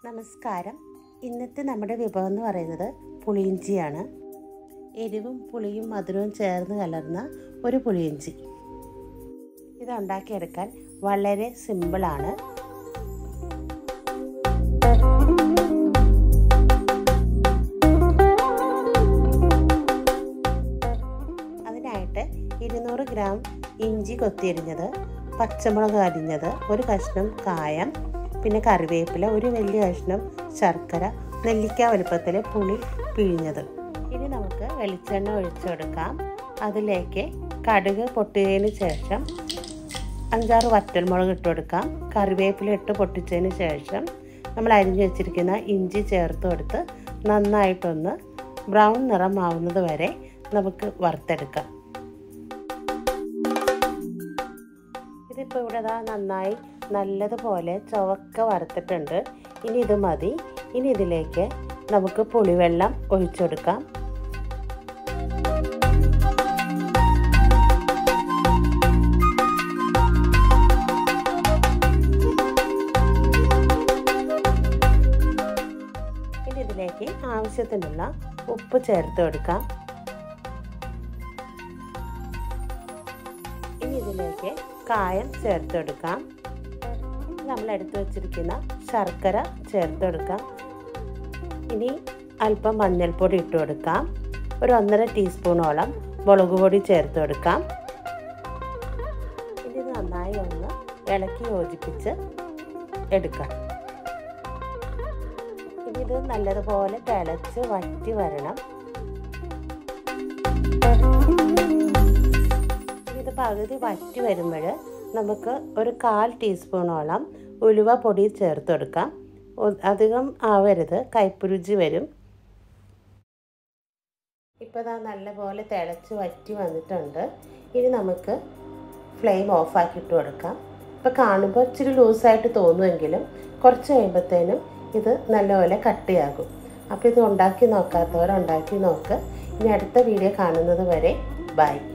നമസ്കാരം ഇന്നത്തെ നമ്മുടെ വിഭവം എന്ന് പറയുന്നത് പുളിയിഞ്ചിയാണ് എരിവും പുളിയും മധുരവും ചേർന്ന് കലർന്ന ഒരു പുളിയിഞ്ചി ഇത് ഉണ്ടാക്കിയെടുക്കാൻ വളരെ സിമ്പിളാണ് അതിനായിട്ട് ഇരുന്നൂറ് ഗ്രാം ഇഞ്ചി കൊത്തിയരിഞ്ഞത് പച്ചമുളക് അരിഞ്ഞത് ഒരു കഷ്ണം കായം പിന്നെ കറിവേപ്പില ഒരു വലിയ കഷ്ണം ശർക്കര നെല്ലിക്ക വലുപ്പത്തിൽ പുളി പിഴിഞ്ഞത് ഇനി നമുക്ക് വെളിച്ചെണ്ണ ഒഴിച്ചെടുക്കാം അതിലേക്ക് കടുക് പൊട്ടിയതിന് ശേഷം അഞ്ചാറ് വറ്റൽമുളക് ഇട്ട് കൊടുക്കാം കറിവേപ്പില ഇട്ട് പൊട്ടിച്ചതിന് ശേഷം നമ്മൾ അരിഞ്ഞു വെച്ചിരിക്കുന്ന ഇഞ്ചി ചേർത്ത് കൊടുത്ത് നന്നായിട്ടൊന്ന് ബ്രൗൺ നിറമാവുന്നത് വരെ നമുക്ക് വറുത്തെടുക്കാം ഇതിപ്പോൾ ഇവിടെ ഇതാ നന്നായി നല്ലതുപോലെ ചുവക്ക വറുത്തിട്ടുണ്ട് ഇനി ഇത് മതി ഇനി ഇതിലേക്ക് നമുക്ക് പുളിവെള്ളം ഒഴിച്ചെടുക്കാം ഇനി ഇതിലേക്ക് ആവശ്യത്തിനുള്ള ഉപ്പ് ചേർത്ത് കൊടുക്കാം ഇനി ഇതിലേക്ക് കായം ചേർത്ത് കൊടുക്കാം നമ്മൾ എടുത്തു വച്ചിരിക്കുന്ന ശർക്കര ചേർത്ത് കൊടുക്കാം ഇനി അല്പം മഞ്ഞൾപ്പൊടി ഇട്ട് കൊടുക്കാം ഒരു ഒന്നര ടീസ്പൂണോളം മുളക് പൊടി ചേർത്ത് കൊടുക്കാം ഇനി ഇത് നന്നായി ഒന്ന് ഇളക്കി യോജിപ്പിച്ച് എടുക്കാം ഇനി ഇത് നല്ലതുപോലെ തിളച്ച് വറ്റി വരണം ഇത് പകുതി വറ്റി വരുമ്പോൾ നമുക്ക് ഒരു കാൽ ടീസ്പൂണോളം ഉലുവ പൊടി ചേർത്ത് കൊടുക്കാം അധികം ആവരുത് കയ്പുരുചി വരും ഇപ്പോൾ ഇതാ നല്ലപോലെ തിളച്ച് വറ്റി വന്നിട്ടുണ്ട് ഇനി നമുക്ക് ഫ്ലെയിം ഓഫാക്കി ഇട്ട് കൊടുക്കാം ഇപ്പോൾ കാണുമ്പോൾ ഇച്ചിരി ലൂസായിട്ട് തോന്നുമെങ്കിലും കുറച്ച് കഴിയുമ്പോഴത്തേനും ഇത് നല്ലപോലെ കട്ടിയാകും അപ്പോൾ ഇത് ഉണ്ടാക്കി നോക്കാത്തവർ ഉണ്ടാക്കി നോക്ക് ഇനി അടുത്ത വീഡിയോ കാണുന്നത് വരെ ബൈ